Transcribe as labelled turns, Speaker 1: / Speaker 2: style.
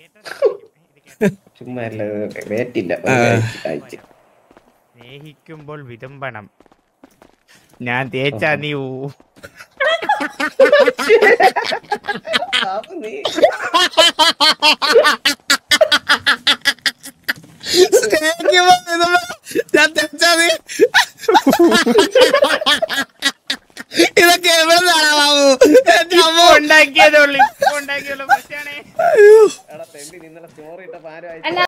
Speaker 1: ചുമ്മാ അല്ല വേറ്റില്ല അയച്ച്
Speaker 2: സ്നേഹിക്കുമ്പോൾ വിതമ്പണം ഞാൻ തേച്ചാ നീ ഊ-
Speaker 1: ബാബു നീ
Speaker 3: സ്നേഹിക്കുമ്പോ ഇതൊന്നും ഞാൻ തെറ്റാ നീ ഇതൊക്കെ എവിടെ നിന്നാണ് ബാബു എന്റെ അമ്മ
Speaker 2: ഉണ്ടാക്കിയതേ ഉള്ളൂ ഇപ്പൊ ഉണ്ടാക്കിയുള്ളൂ പക്ഷേ
Speaker 1: എടാ തെണ്ടി നിന്നലെ സ്റ്റോറി ഇട്ടപ്പോ ആരും
Speaker 4: അല്ല